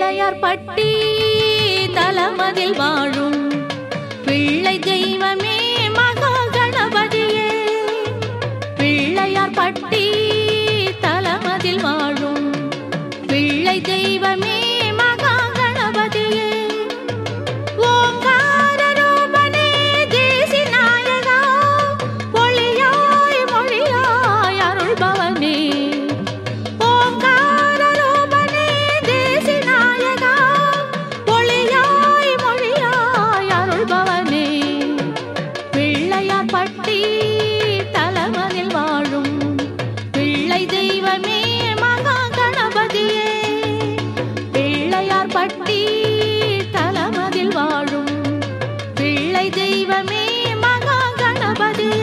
பிள்ளையார் பட்டி தலமதில் வாழும் பிள்ளை தெய்வமே மகா கணபதியே பிள்ளையார் பட்டி தலமதில் வாழும் பிள்ளை தெய்வமே மகா கணபதியே ஓங்கார ரூபனே தேசி நாயகா ஒளியாய் மொழியாய் அருள்பவனே ஓங்கார ரூபனே தேசி நாயகா ஒளியாய் மொழியாய் அருள்பவனே பிள்ளையார் பட்டி தலமதில் வாழும் பிள்ளை தெய்வமே மகா கணபதியே பிள்ளையார் பட்டி தலமதில் வாழும் பிள்ளை தெய்வமே மகா கணபதியே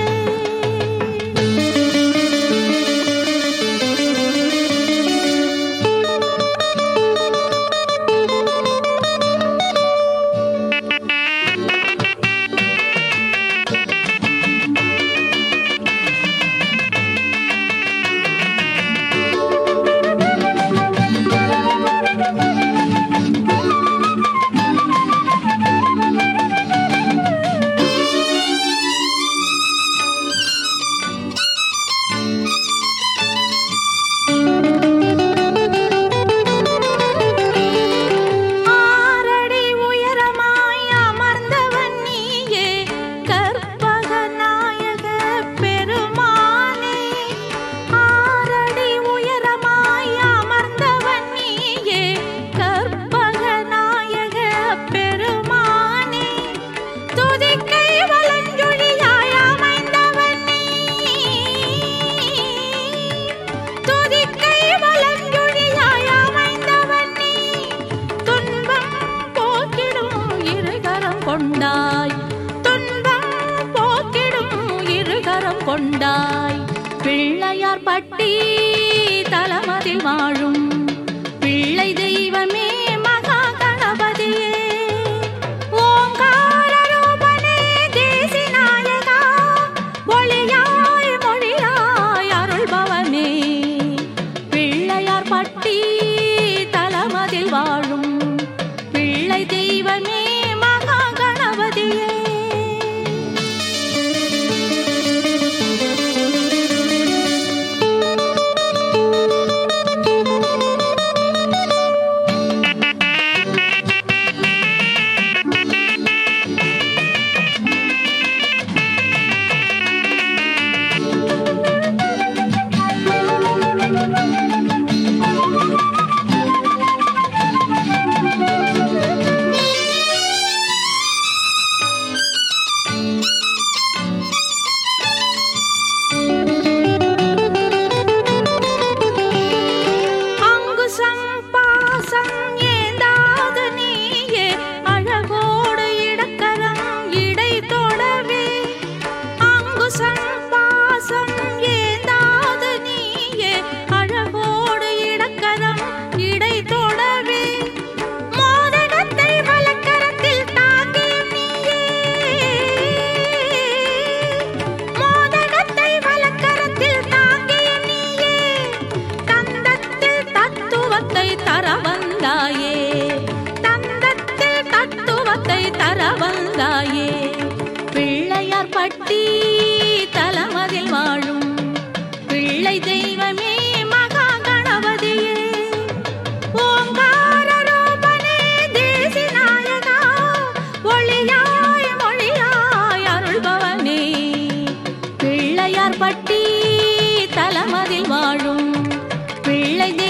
ஆறடி உயரமாய் அமர்ந்தவன் நீயே கற்பக நாயக பெருமானே ஆறடி உயரமாய் அமர்ந்தவன் நீயே கற்பக நாயக பெருமானே துதிக்கை வலஞ்சொழியாய் அமைந்தவன் நீ துதிக்கை வலஞ்சொழியாய் அமைந்தவன் நீ துன்பம் போக்கிடும் இருகரம் கொண்டாய் துன்பம் போக்கிடும் இருகரம் கொண்டாய் பிள்ளையார் பட்டி தலமதில் வாழும் பிள்ளை தெய்வமே மகா கணபதியே ஓங்கார ரூபனே தேசி நாயகா ஒளியாய் மொழியாய் அருள்பவனே பிள்ளையார் பட்டி தலமதில் வாழும் பிள்ளை தெய்வமே மகா கணபதியே அங்குசம் பாசம் ஏந்தாத நீயே அழகோடு இடக்கரம் இடை தொடவே அங்குசம் பாசம் ஏந்தாத நீயே அழகோடு இடக்கரம் இடை தொடவே மோதகத்தை வலக்கரத்தில் தாங்கியும் நீயே மோதகத்தை வலக்கரத்தில் தாங்கியும் நீயே தந்தத்தில் தத்துவத்தை தர வந்தாயே தந்தத்தில் தத்துவத்தை தர வந்தாயே பிள்ளையார் பட்டி தலமதில் வாழும் பிள்ளை தெய்வமே மகா கணபதியே ஓங்கார ரூபனே தேசி நாயகா ஒளியாய் மொழியாய் அருள்பவனே பிள்ளையார் பட்டி தலமதில் வாழும் பிள்ளை